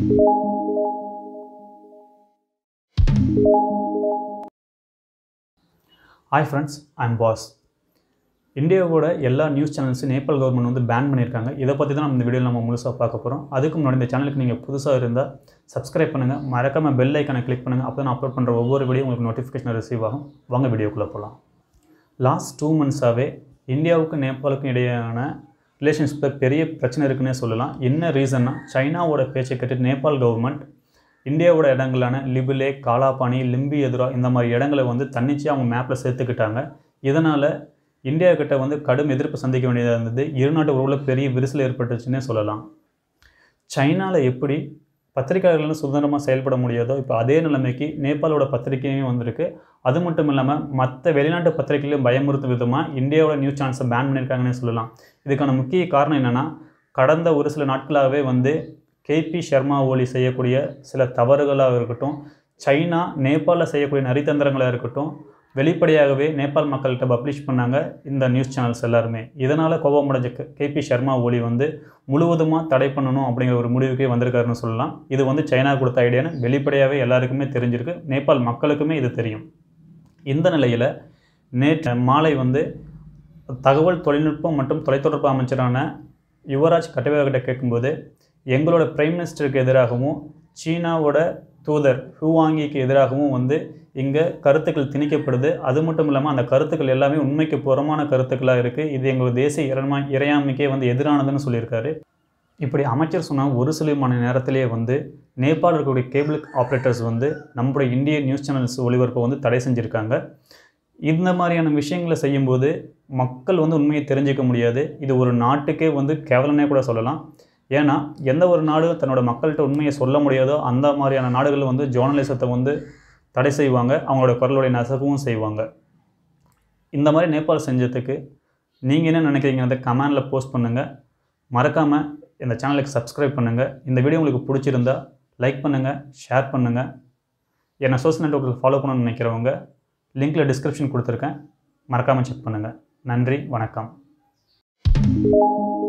hi friends I'm பாஸ் இந்தியாவோட எல்லா நியூஸ் சேனல்ஸும் நேபாள் கவர்மெண்ட் வந்து பேன் பண்ணியிருக்காங்க இதை பற்றி தான் நம்ம இந்த வீடியோவில் நம்ம முழுசாக பார்க்க போகிறோம் அதுக்கு முன்னாடி இந்த சேனலுக்கு நீங்கள் புதுசாக இருந்தால் சப்ஸ்கிரைப் பண்ணுங்கள் மறக்காமல் பெல் ஐக்கானை கிளிக் பண்ணுங்கள் அப்போ தான் அப்லோட் பண்ணுற ஒவ்வொரு வீடியோ உங்களுக்கு நோட்டிஃபிகேஷன் ரிசீவ் ஆகும் வாங்க வீடியோக்குள்ளே போகலாம் லாஸ்ட் டூ மந்த்ஸாகவே இந்தியாவுக்கும் நேபாளுக்கும் இடையேயான ரிலேஷன்ஷிப்பில் பெரிய பிரச்சனை இருக்குன்னே சொல்லலாம் என்ன ரீசன்னா சைனாவோட பேச்சை கேட்டு நேபாள் கவர்மெண்ட் இந்தியாவோட இடங்களான லிபிலே காலாபானி லிம்பி எதுரா இந்த மாதிரி இடங்களை வந்து தன்னிச்சையாக அவங்க மேப்பில் சேர்த்துக்கிட்டாங்க இதனால் இந்தியா கிட்ட வந்து கடும் எதிர்ப்பு சந்திக்க வேண்டியதாக இருந்தது இரு நாட்டு உறவுல பெரிய விரிசல் ஏற்பட்டுச்சுன்னே சொல்லலாம் சைனாவில் எப்படி பத்திரிகையாளர்கள் சுதந்திரமாக செயல்பட முடியாதோ இப்போ அதே நிலைமைக்கு நேபாளோட பத்திரிகையும் வந்திருக்கு அது மட்டும் இல்லாமல் மற்ற வெளிநாட்டு பத்திரிகைகளையும் பயமுறுத்தும் விதமாக இந்தியாவோட நியூஸ் சேனல்ஸை பேன் பண்ணியிருக்காங்கன்னே சொல்லலாம் இதுக்கான முக்கிய காரணம் என்னென்னா கடந்த ஒரு சில நாட்களாகவே வந்து கேபி சர்மா ஓலி செய்யக்கூடிய சில தவறுகளாக இருக்கட்டும் சைனா நேபாளில் செய்யக்கூடிய நரித்தந்திரங்களாக இருக்கட்டும் வெளிப்படையாகவே நேபாள் மக்கள்கிட்ட பப்ளிஷ் பண்ணாங்க இந்த நியூஸ் சேனல்ஸ் எல்லாருமே இதனால் கோபமடைஞ்ச கேபி சர்மா ஓலி வந்து முழுவதுமாக தடை பண்ணணும் அப்படிங்கிற ஒரு முடிவுக்கே வந்திருக்காருன்னு சொல்லலாம் இது வந்து சைனா கொடுத்த ஐடியான்னு வெளிப்படையாகவே எல்லாருக்குமே தெரிஞ்சிருக்கு நேபாள் மக்களுக்குமே இது தெரியும் இந்த நிலையில் நேற்று மாலை வந்து தகவல் தொழில்நுட்பம் மற்றும் தொலைத்தொடர்பு அமைச்சரான யுவராஜ் கட்டவேகிட்ட கேட்கும்போது எங்களோட பிரைம் மினிஸ்டருக்கு எதிராகவும் சீனாவோட தூதர் ஹூவாங்கிக்கு எதிராகவும் வந்து இங்கே கருத்துக்கள் திணிக்கப்படுது அது மட்டும் இல்லாமல் அந்த கருத்துக்கள் எல்லாமே உண்மைக்கு புறமான கருத்துக்களாக இருக்குது இது எங்களோட தேசிய இறைமா இறையாண்மைக்கே வந்து எதிரானதுன்னு சொல்லியிருக்காரு இப்படி அமைச்சர் சொன்ன ஒரு சில மணி நேரத்திலேயே வந்து நேபாள் இருக்கக்கூடிய கேபிள் ஆப்ரேட்டர்ஸ் வந்து நம்மளுடைய இந்திய நியூஸ் சேனல்ஸ் ஒளிபரப்பை வந்து தடை செஞ்சுருக்காங்க இந்த மாதிரியான விஷயங்களை செய்யும்போது மக்கள் வந்து உண்மையை தெரிஞ்சிக்க முடியாது இது ஒரு நாட்டுக்கே வந்து கேவலனே கூட சொல்லலாம் ஏன்னா எந்த ஒரு நாடு தன்னோட மக்கள்கிட்ட உண்மையை சொல்ல முடியாதோ அந்த மாதிரியான நாடுகள் வந்து ஜேர்னலிசத்தை வந்து தடை செய்வாங்க அவங்களோட குரலுடைய நசகவும் செய்வாங்க இந்த மாதிரி நேபாள் செஞ்சதுக்கு நீங்கள் என்ன நினைக்கிறீங்க கமெண்டில் போஸ்ட் பண்ணுங்கள் மறக்காமல் இந்த சேனலுக்கு சப்ஸ்கிரைப் பண்ணுங்கள் இந்த வீடியோ உங்களுக்கு பிடிச்சிருந்தா லைக் பண்ணுங்கள் ஷேர் பண்ணுங்கள் என்னை சோஷியல் நெட்ஒர்க்கில் ஃபாலோ பண்ணணும்னு நினைக்கிறவங்க லிங்க்கில் டிஸ்கிரிப்ஷன் கொடுத்துருக்கேன் மறக்காமல் செக் பண்ணுங்கள் நன்றி வணக்கம்